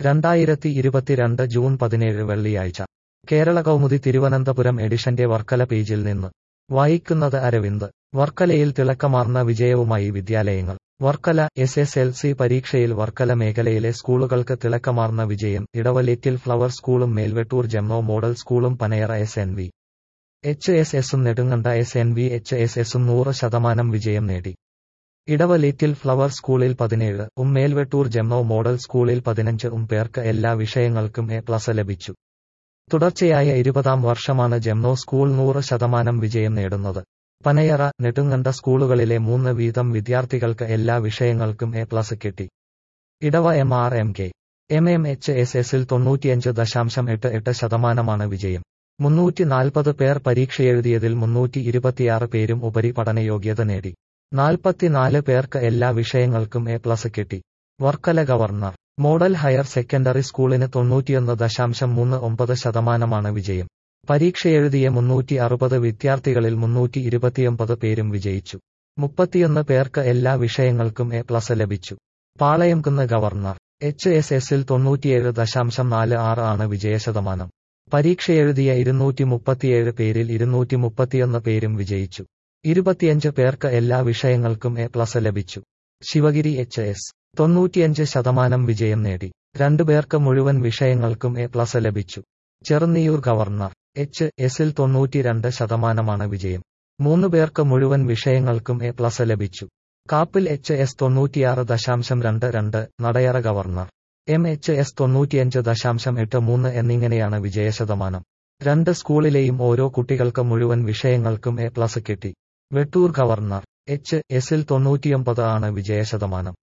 രണ്ടായിരത്തി ഇരുപത്തിരണ്ട് ജൂൺ പതിനേഴ് വെള്ളിയാഴ്ച കേരള കൗമുദി തിരുവനന്തപുരം എഡിഷന്റെ വർക്കല പേജിൽ നിന്ന് വായിക്കുന്നത് അരവിന്ദ് വർക്കലയിൽ തിളക്കമാർന്ന വിജയവുമായി വിദ്യാലയങ്ങൾ Varkala S S L C പരീക്ഷയിൽ വർക്കല മേഖലയിലെ സ്കൂളുകൾക്ക് തിളക്കമാർന്ന വിജയം ഇടവ ലിറ്റിൽ ഫ്ലവർ സ്കൂളും മേൽവെട്ടൂർ ജെമ്മോ മോഡൽ സ്കൂളും Panayara S N V H S എസും Nedunganda S N V H S എസും നൂറ് ശതമാനം വിജയം നേടി ഇടവ ലിറ്റിൽ ഫ്ലവർ സ്കൂളിൽ പതിനേഴ് ഉം മേൽവെട്ടൂർ ജെമ്മോ മോഡൽ സ്കൂളിൽ പതിനഞ്ച് ഉം പേർക്ക് എല്ലാ വിഷയങ്ങൾക്കും എ പ്ലസ് ലഭിച്ചു തുടർച്ചയായ ഇരുപതാം വർഷമാണ് ജെമ്മോ സ്കൂൾ നൂറ് ശതമാനം വിജയം നേടുന്നത് പനയറ നെടുങ്കണ്ട സ്കൂളുകളിലെ മൂന്ന് വീതം വിദ്യാർത്ഥികൾക്ക് എല്ലാ വിഷയങ്ങൾക്കും എ പ്ലസ് കിട്ടി Edava M R M K M M H S എസിൽ തൊണ്ണൂറ്റിയഞ്ച് ദശാംശം എട്ട് എട്ട് ശതമാനമാണ് വിജയം മുന്നൂറ്റി നാൽപ്പത് പേർ പരീക്ഷയെഴുതിയതിൽ മുന്നൂറ്റി ഇരുപത്തിയാറ് പേരും ഉപരിപഠനയോഗ്യത നേടി നാൽപ്പത്തിനാല് പേർക്ക് എല്ലാ വിഷയങ്ങൾക്കും എ പ്ലസ് കിട്ടി Varkala government model higher secondary സ്കൂളിന് തൊണ്ണൂറ്റിയൊന്ന് ദശാംശം മൂന്ന് ഒമ്പത് ശതമാനമാണ് വിജയം പരീക്ഷയെഴുതിയ മുന്നൂറ്റി അറുപത് വിദ്യാർത്ഥികളിൽ മുന്നൂറ്റി ഇരുപത്തിയൊമ്പത് പേരും വിജയിച്ചു മുപ്പത്തിയൊന്ന് പേർക്ക് എല്ലാ വിഷയങ്ങൾക്കും എ പ്ലസ് ലഭിച്ചു പാളയംകുന്ന് ഗവർണർ എച്ച് എസ് എസിൽ തൊണ്ണൂറ്റിയേഴ് ദശാംശം നാല് ആറ് ആണ് വിജയശതമാനം പരീക്ഷയെഴുതിയ ഇരുന്നൂറ്റി മുപ്പത്തിയേഴ് പേരിൽ ഇരുന്നൂറ്റി മുപ്പത്തിയൊന്ന് പേരും വിജയിച്ചു ഇരുപത്തിയഞ്ച് പേർക്ക് എല്ലാ വിഷയങ്ങൾക്കും എ പ്ലസ് ലഭിച്ചു ശിവഗിരി എച്ച് എസ് തൊണ്ണൂറ്റിയഞ്ച് ശതമാനം വിജയം നേടി രണ്ടുപേർക്ക് മുഴുവൻ വിഷയങ്ങൾക്കും എ പ്ലസ് ലഭിച്ചു ചെറുന്നിയൂർ ഗവർണർ എച്ച് എസിൽ തൊണ്ണൂറ്റിരണ്ട് ശതമാനമാണ് വിജയം മൂന്ന് പേർക്ക് മുഴുവൻ വിഷയങ്ങൾക്കും എ പ്ലസ് ലഭിച്ചു കാപ്പിൽ എച്ച് എസ് തൊണ്ണൂറ്റിയാറ് ദശാംശം രണ്ട് രണ്ട് Nadayara governor M H S തൊണ്ണൂറ്റിയഞ്ച് ദശാംശം എട്ട് മൂന്ന് എന്നിങ്ങനെയാണ് വിജയശതമാനം രണ്ട് സ്കൂളിലെയും ഓരോ കുട്ടികൾക്ക് മുഴുവൻ വിഷയങ്ങൾക്കും എ പ്ലസ് കിട്ടി വെട്ടൂർ ഗവർണർ എച്ച് എസിൽ തൊണ്ണൂറ്റിയൊമ്പത് ആണ് വിജയശതമാനം